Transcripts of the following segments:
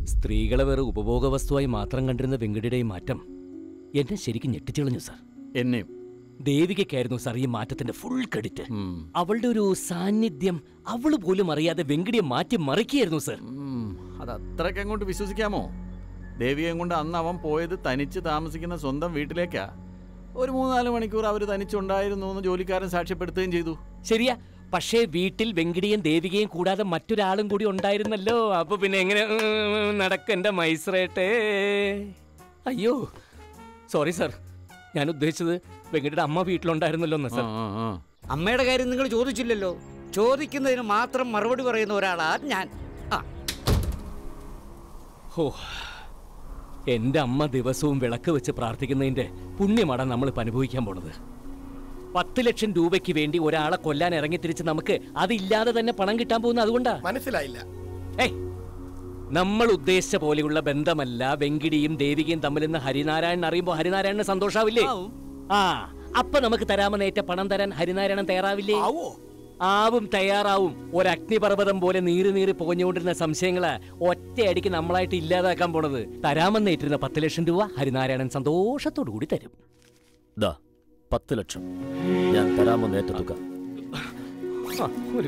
സ്ത്രീകളെ വെറും ഉപഭോഗ വസ്തുവായി മാത്രം കണ്ടിരുന്ന വെങ്കടിയുടെ ഈ മാറ്റം എന്നെ ശരിക്കും ഞെട്ടിച്ചു കളഞ്ഞു സാർ എന്നെയും ദേവികയ്ക്കായിരുന്നു സാർ ഈ മാറ്റത്തിന്റെ ഫുൾ ക്രെഡിറ്റ് ഉം. അവളുടെ ഒരു സാന്നിധ്യം അവള് പോലും അറിയാതെ വെങ്കടിയെ മാറ്റി മറിക്കുകയായിരുന്നു സാർ ഉം, അത് അത്രയ്ക്ക് അങ്ങോട്ട് വിശ്വസിക്കാമോ ദേവിയെ കൊണ്ട് അന്ന് അവൻ പോയത് തനിച്ച് താമസിക്കുന്ന സ്വന്തം വീട്ടിലേക്കാ ഒരു മൂന്നാല് മണിക്കൂർ അവർ തനിച്ചുണ്ടായിരുന്നു എന്ന് ജോലിക്കാരൻ സാക്ഷ്യപ്പെടുത്തുകയും ചെയ്തു ശരിയാ പക്ഷേ വീട്ടിൽ വെങ്കിടിയും ദേവികയും കൂടാതെ മറ്റൊരാളും കൂടി ഉണ്ടായിരുന്നല്ലോ അപ്പൊ പിന്നെ എങ്ങനെ ഉം, നടക്കെന്റെ മൈസ്രേട്ടേ അയ്യോ സോറി സാർ ഞാൻ ഉദ്ദേശിച്ചത് വെങ്കിടിയുടെ അമ്മ വീട്ടിലുണ്ടായിരുന്നല്ലോ എന്ന് ആ, സാർ ആ, ആ. അമ്മയുടെ കാര്യം നിങ്ങൾ ചോദിച്ചില്ലല്ലോ ചോദിക്കുന്നതിന് മാത്രം മറുപടി പറയുന്ന ഒരാളാ ഞാൻ ആ ഹോ എന്റെ അമ്മ ദിവസവും വിളക്ക് വെച്ച് പ്രാർത്ഥിക്കുന്നതിന്റെ പുണ്യമാണ് നമ്മളിപ്പോൾ അനുഭവിക്കാൻ പോണത് പത്ത് ലക്ഷം രൂപയ്ക്ക് വേണ്ടി ഒരാളെ കൊല്ലാൻ ഇറങ്ങി തിരിച്ച് നമുക്ക് അതില്ലാതെ തന്നെ പണം കിട്ടാൻ പോകുന്നത് അതുകൊണ്ടാ മനസ്സിലായില്ല ഏയ് നമ്മൾ ഉദ്ദേശിച്ച പോലെയുള്ള ബന്ധമല്ല വെങ്കിടിയും ദേവികയും തമ്മിലെന്ന് ഹരിനാരായണൻ അറിയുമ്പോൾ ഹരിനാരായണന് സന്തോഷാവില്ലേ ആവും. ആ അപ്പൊ നമുക്ക് തരാമെന്നേറ്റ പണം തരാൻ ഹരിനാരായണൻ തയ്യാറാവില്ലേ ആവോ ആവും തയ്യാറാവും ഒരു അഗ്നിപർവ്വതം പോലെ നീറി നീറി പുകഞ്ഞുകൊണ്ടിരുന്ന സംശയങ്ങള് ഒറ്റയടിക്ക് നമ്മളായിട്ട് ഇല്ലാതാക്കാൻ പോണത് തരാമെന്നേറ്റിരുന്ന പത്ത് ലക്ഷം രൂപ ഹരിനാരായണൻ സന്തോഷത്തോടു കൂടി തരും ദാ പത്ത് ലക്ഷം ഞാൻ തരാമെന്ന് ഏറ്റ തുക ആ, ഒരു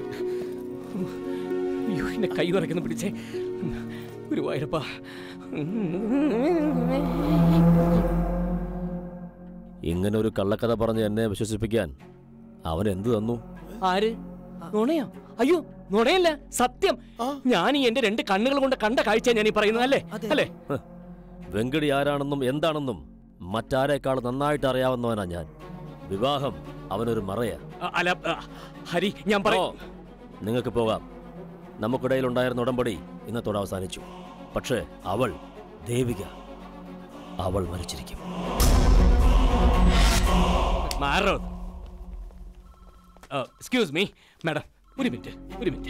അയ്യോ എന്നെ കൈ വിറയ്ക്കുന്ന പിടിച്ചേ ഒരു വായരപ്പാ ഇങ്ങനെ ഒരു കള്ളക്കഥ പറഞ്ഞ് എന്നെ വിശ്വസിപ്പിക്കാൻ അവൻ എന്തു തന്നു ആര് നുണയോ അയ്യോ നുണയല്ല സത്യം ഞാൻ ഈ എന്റെ രണ്ട് കണ്ണുകൾ കൊണ്ട് കണ്ട കാഴ്ച ഞാൻ ഈ പറയുന്നത് അല്ലേ അല്ലേ ഹ്, വെങ്കടി ആരാണെന്നും എന്താണെന്നും മറ്റാരേക്കാൾ നന്നായിട്ട് അറിയാവുന്നവനാ ഞാൻ വിവാഹം അവനൊരു മറയാ അ- അല്ല അ, ഹരി ഞാൻ ഓ പറയും നിങ്ങൾക്ക് പോകാം നമുക്കിടയിലുണ്ടായിരുന്ന ഉടമ്പടി ഇന്നത്തോടെ അവസാനിച്ചു പക്ഷേ അവൾ ദേവിക അവൾ മരിച്ചിരിക്കും മാറോ എക്സ്ക്യൂസ് മീ മാഡം ഒരു മിനിറ്റ് ഒരു മിനിറ്റ്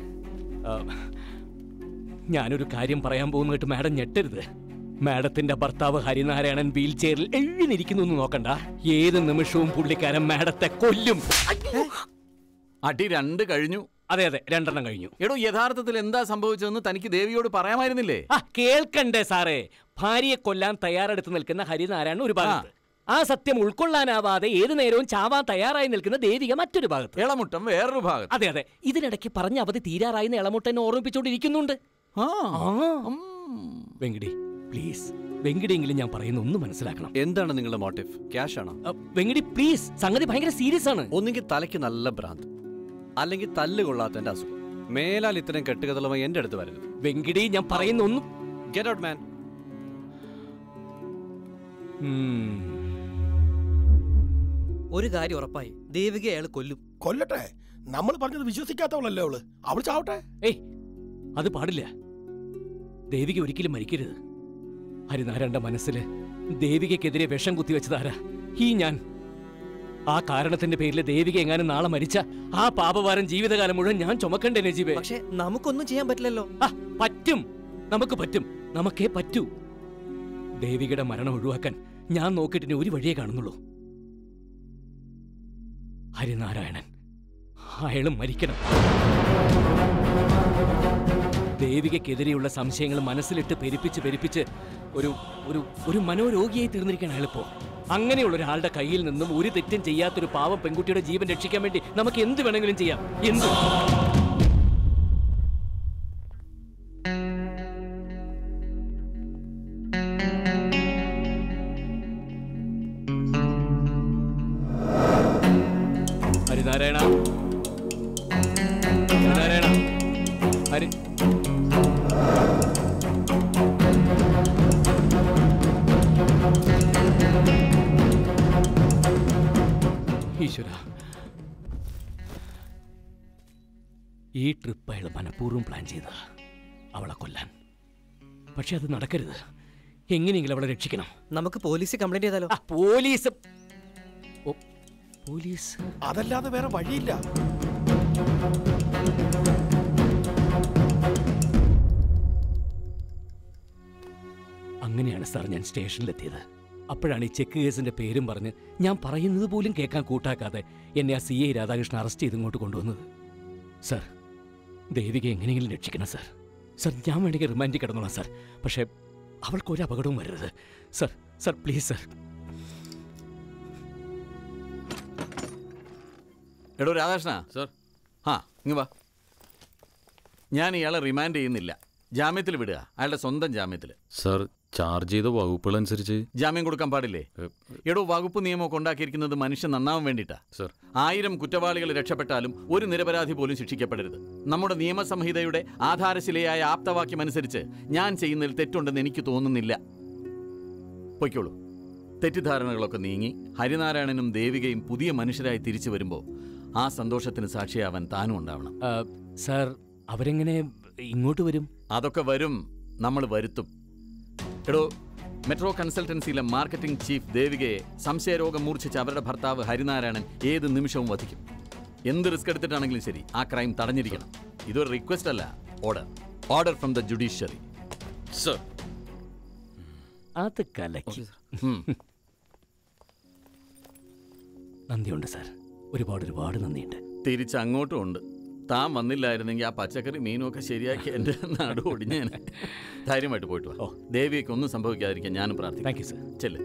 ഞാനൊരു കാര്യം പറയാൻ പോകുന്നിട്ട് മാഡം ഞെട്ടരുത് മാഡത്തിന്റെ ഭർത്താവ് ഹരിനാരായണൻ വീൽ ചെയറിൽ എഴുന്നിരിക്കുന്നു എന്ന് നോക്കണ്ട ഏത് നിമിഷവും പുള്ളിക്കാരൻ മാഡത്തെ കൊല്ലും അടി രണ്ട് കഴിഞ്ഞു അതെ അതെ രണ്ടെണ്ണം കഴിഞ്ഞു എടോ യഥാർത്ഥത്തിൽ എന്താ സംഭവിച്ചതെന്ന് തനിക്ക് ദേവിയോട് പറയാമായിരുന്നില്ലേ ആ കേൾക്കണ്ടേ സാറേ ഭാര്യയെ കൊല്ലാൻ തയ്യാറെടുത്ത് നിൽക്കുന്ന ഹരിനാരായണൻ ഒരു ഭാഗത്ത് ആ സത്യം ഉൾക്കൊള്ളാനാവാതെ ഏത് നേരവും ചാവാൻ തയ്യാറായി നിൽക്കുന്ന ദേവിക മറ്റൊരു ഭാഗത്ത് ഇളമുട്ടം വേറൊരു ഭാഗത്ത് അതെ അതെ ഇതിനിടയ്ക്ക് പറഞ്ഞ അവധി തീരാറായി എന്ന് ഇളമുട്ടനെ ഓർമ്മിപ്പിച്ചുകൊണ്ടിരിക്കുന്നുണ്ട് ആ ആ ഉം. വെങ്കിടി പ്ലീസ് വെങ്കിടിയെങ്കിലും ഞാൻ പറയുന്ന ഒന്ന് മനസ്സിലാക്കണം എന്താണ് നിങ്ങളുടെ മോട്ടീവ് ക്യാഷ് ആണോ അ, വെങ്കിടി പ്ലീസ് സംഗതി ഭയങ്കര സീരിയസ് ആണ് ഒന്നുകിൽ തലയ്ക്ക് നല്ല ഭ്രാന്ത് അല്ലെങ്കിൽ തല്ല് കൊള്ളാത്തതിന്റെ അസുഖം മേലാൽ ഇത്തരം കെട്ടുകഥളുമായി എന്റെ അടുത്ത് വരരുത് വെങ്കിടി ഞാൻ പറയുന്ന ഒന്നും ഗെറ്റ് ഔട്ട് മാൻ ഉം. ഒരു കാര്യം ഉറപ്പായി ദേവിക അയാൾ കൊല്ലും കൊല്ലട്ടെ നമ്മൾ പറഞ്ഞത് വിശ്വസിക്കാത്തവളല്ലേ അവള് അവൾ ചാവട്ടെ ഏയ് അത് പാടില്ല ദേവിക ഒരിക്കലും മരിക്കരുത് ഹരിനാരായണന്റെ മനസ്സില് ദേവികയ്ക്കെതിരെ വിഷം കുത്തിവെച്ചതാരാ ഈ ഞാൻ ആ കാരണത്തിന്റെ പേരിൽ ദേവിക എങ്ങാനും നാളെ മരിച്ച ആ പാപഭാരം ജീവിതകാലം മുഴുവൻ ഞാൻ ചുമക്കണ്ടേ നജീബേ പക്ഷെ നമുക്കൊന്നും ചെയ്യാൻ പറ്റില്ലല്ലോ ആ പറ്റും നമുക്ക് പറ്റും നമുക്കേ പറ്റൂ ദേവികയുടെ മരണം ഒഴിവാക്കാൻ ഞാൻ നോക്കിയിട്ട് ഇനി ഒരു വഴിയേ കാണുന്നുള്ളൂ ഹരിനാരായണൻ അയാളും മരിക്കണം ദേവികയ്ക്കെതിരെയുള്ള സംശയങ്ങൾ മനസ്സിലിട്ട് പെരുപ്പിച്ച് പെരുപ്പിച്ച് ഒരു ഒരു ഒരു മനോരോഗിയായി തീർന്നിരിക്കണം അയാളിപ്പോ അങ്ങനെയുള്ള ഒരാളുടെ കയ്യിൽ നിന്നും ഒരു തെറ്റും ചെയ്യാത്തൊരു പാവം പെൺകുട്ടിയുടെ ജീവൻ രക്ഷിക്കാൻ വേണ്ടി നമുക്ക് എന്ത് വേണമെങ്കിലും ചെയ്യാം എന്ത് ഹരിനാരായണ ഹരിനാരായണ ഹരി ഈശ്വര ഈ ട്രിപ്പ് അയാൾ മനഃപൂർവ്വം പ്ലാൻ ചെയ്ത അവളെ കൊല്ലാൻ പക്ഷെ അത് നടക്കരുത് എങ്ങനെയെങ്കിലും അവളെ രക്ഷിക്കണം നമുക്ക് പോലീസ് കംപ്ലൈന്റ് ചെയ്താലോ ആ, പോലീസ് ഓ, പോലീസ് അതല്ലാതെ വേറെ വഴിയില്ല അങ്ങനെയാണ് സാർ ഞാൻ സ്റ്റേഷനിലെത്തിയത് അപ്പോഴാണ് ഈ ചെക്ക് കേസിന്റെ പേരും പറഞ്ഞ് ഞാൻ പറയുന്നത് പോലും കേൾക്കാൻ കൂട്ടാക്കാതെ എന്നെ ആ സി ഐ രാധാകൃഷ്ണൻ അറസ്റ്റ് ചെയ്ത് ഇങ്ങോട്ട് കൊണ്ടുവന്നത് സാർ ദേവിക എങ്ങനെയെങ്കിലും രക്ഷിക്കണം സാർ സർ ഞാൻ വേണമെങ്കിൽ റിമാൻഡിൽ കിടന്നോളാം സാർ പക്ഷേ അവൾക്ക് ഒരു അപകടവും വരരുത് സർ സർ പ്ലീസ് സർ എടോ രാധാകൃഷ്ണ സർ ആ ഇങ്ങ് വാ ഞാൻ ഇയാളെ റിമാൻഡ് ചെയ്യുന്നില്ല ജാമ്യത്തിൽ വിടുക അയാളുടെ സ്വന്തം ജാമ്യത്തിൽ സർ ചാർജ് ചെയ്ത വകുപ്പുകൾ അനുസരിച്ച് ജാമ്യം കൊടുക്കാൻ പാടില്ലേ ഏ, എടോ വകുപ്പ് നിയമമൊക്കെ ഉണ്ടാക്കിയിരിക്കുന്നത് മനുഷ്യൻ നന്നാവാൻ വേണ്ടിയിട്ടാ സർ ആയിരം കുറ്റവാളികൾ രക്ഷപ്പെട്ടാലും ഒരു നിരപരാധി പോലും ശിക്ഷിക്കപ്പെടരുത് നമ്മുടെ നിയമസംഹിതയുടെ ആധാരശിലയായ ആപ്തവാക്യം അനുസരിച്ച് ഞാൻ ചെയ്യുന്നതിൽ തെറ്റുണ്ടെന്ന് എനിക്ക് തോന്നുന്നില്ല പൊയ്ക്കോളൂ തെറ്റിദ്ധാരണകളൊക്കെ നീങ്ങി ഹരിനാരായണനും ദേവികയും പുതിയ മനുഷ്യരായി തിരിച്ചു വരുമ്പോൾ ആ സന്തോഷത്തിന് സാക്ഷിയാവാൻ താനും ഉണ്ടാവണം ആ, സാർ അവരെങ്ങനെ ഇങ്ങോട്ട് വരും അതൊക്കെ വരും നമ്മൾ വരുത്തും എടോ മെട്രോ കൺസൾട്ടൻസിയിലെ മാർക്കറ്റിംഗ് ചീഫ് ദേവികയെ സംശയരോഗം മൂർച്ഛിച്ച അവരുടെ ഭർത്താവ് ഹരിനാരായണൻ ഏത് നിമിഷവും വധിക്കും എന്ത് റിസ്ക് എടുത്തിട്ടാണെങ്കിലും ശരി ആ ക്രൈം തടഞ്ഞിരിക്കണം ഇതൊരു റിക്വസ്റ്റ് അല്ല order order from the judiciary sir അത് കലക്കി ഉം. നന്ദിയുണ്ട് സാർ ഒരുപാട് ഒരുപാട് നന്ദിയുണ്ട് തിരിച്ച് അങ്ങോട്ടും ഉണ്ട് താൻ വന്നില്ലായിരുന്നെങ്കിൽ ആ പച്ചക്കറി മീനും ഒക്കെ ശരിയാക്കി എൻ്റെ നാട് ഒടിഞ്ഞേനെ ധൈര്യമായിട്ട് പോയിട്ട് വാ ഓ. ദേവിയൊക്കെ ഒന്നും സംഭവിക്കാതിരിക്കാൻ ഞാനും പ്രാർത്ഥിക്കാം താങ്ക് യു സാർ ചെല്ല്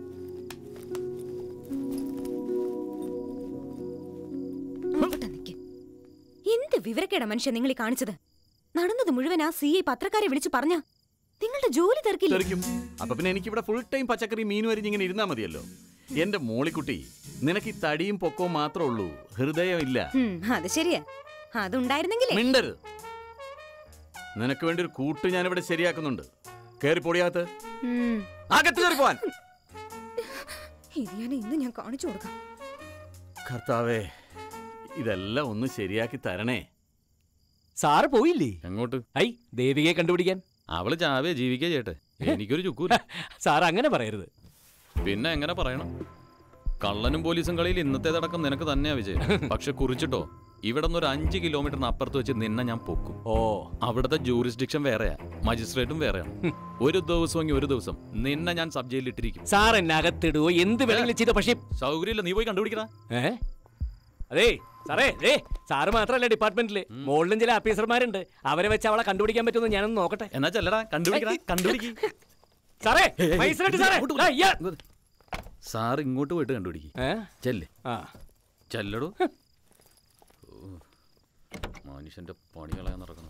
അവിടെ നിക്ക്. എന്ത് വിവരക്കേടാ മനുഷ്യ നിങ്ങൾ ഈ കാണിച്ചത് നടന്നത് മുഴുവൻ ആ സി ഐ പത്രക്കാരെ വിളിച്ചു പറഞ്ഞ നിങ്ങളുടെ ജോലി തീർക്കില്ല തെറിക്കും അപ്പൊ പിന്നെ എനിക്കിവിടെ ഫുൾ ടൈം പച്ചക്കറി മീനും അരിഞ്ഞിങ്ങനെ ഇരുന്നാ മതിയല്ലോ എന്റെ മോളിക്കുട്ടി നിനക്ക് ഈ തടിയും പൊക്കവും മാത്രമേ ഉള്ളൂ ഹൃദയം ഇല്ല അത് ശരിയാ അതുണ്ടായിരുന്നെങ്കിലേ മിണ്ടരുത് നിനക്ക് വേണ്ടി ഒരു കൂട്ട് ഞാനിവിടെ ശരിയാക്കുന്നുണ്ട് കേറി പൊടിയാത്ത് ഉം. അകത്ത് കയറി പോവാൻ ഇത് ഞാൻ ഇന്ന് ഞാൻ കാണിച്ചു കൊടുക്കാം കർത്താവേ ഇതെല്ലാം ഒന്ന് ശരിയാക്കി തരണേ സാറ് പോയില്ലേ എങ്ങോട്ട് ഐ ദേവികയെ കണ്ടുപിടിക്കാൻ അവള് ചാവേ ജീവിക്കേ ചേട്ടെ എനിക്കൊരു ചുക്കൂല സാർ അങ്ങനെ പറയരുത് പിന്നെ എങ്ങനെ പറയണം കള്ളനും പോലീസും കളിയിൽ ഇന്നത്തേതടക്കം നിനക്ക് തന്നെയാ വിജയം പക്ഷെ കുറിച്ചിട്ടോ ഇവിടെ നിന്ന് ഒരു അഞ്ച് കിലോമീറ്ററിന് അപ്പുറത്ത് വെച്ച് നിന്നെ ഞാൻ പൊക്കും ഓ അവിടുത്തെ ജൂറിസ്ഡിക്ഷൻ വേറെയാ മജിസ്ട്രേറ്റും വേറെയാണ് ഒരു ദിവസമെങ്കിൽ ഒരു ദിവസം നിന്നെ ഞാൻ സബ് ജയിലിൽ ഇട്ടിരിക്കും സാർ എന്നെ അകത്തിടുവോ എന്ത് വേണമെങ്കിലും ചെയ്തോ പക്ഷേ സൗകര്യമില്ല നീ പോയി കണ്ടുപിടിക്കടാ ഏ അതേ സാറേ ഏ സാറ് മാത്രമല്ല ഡിപ്പാർട്ട്മെന്റില് മുകളിലും ചില ഓഫീസർമാരുണ്ട് അവരെ വെച്ച് അവളെ കണ്ടുപിടിക്കാൻ പറ്റുമെന്ന് ഞാനൊന്ന് നോക്കട്ടെ എന്നാ ചെല്ലടാ കണ്ടുപിടിക്കടാ കണ്ടുപിടിക്ക് സാറേ മൈസൂരട്ട് സാറേ ആ, ഇയ്യാ. സാർ ഇങ്ങോട്ട് പോയിട്ട് കണ്ടുപിടിക്ക് ഏ? ചെല്ലേ ആ ചെല്ലടോ ഓ, മനുഷ്യന്റെ പണി കളയാൻ നടക്കണം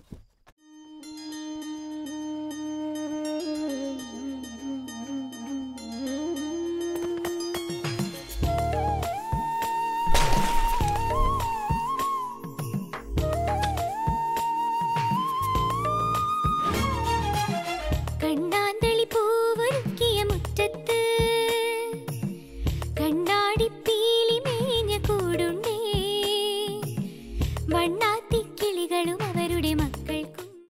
കണ്ണാന്തളി പൂവൊരുക്കിയ മുറ്റത്ത് കണ്ണാടി പീലി മേഞ്ഞ കൂടുണ്ടേ വണ്ണ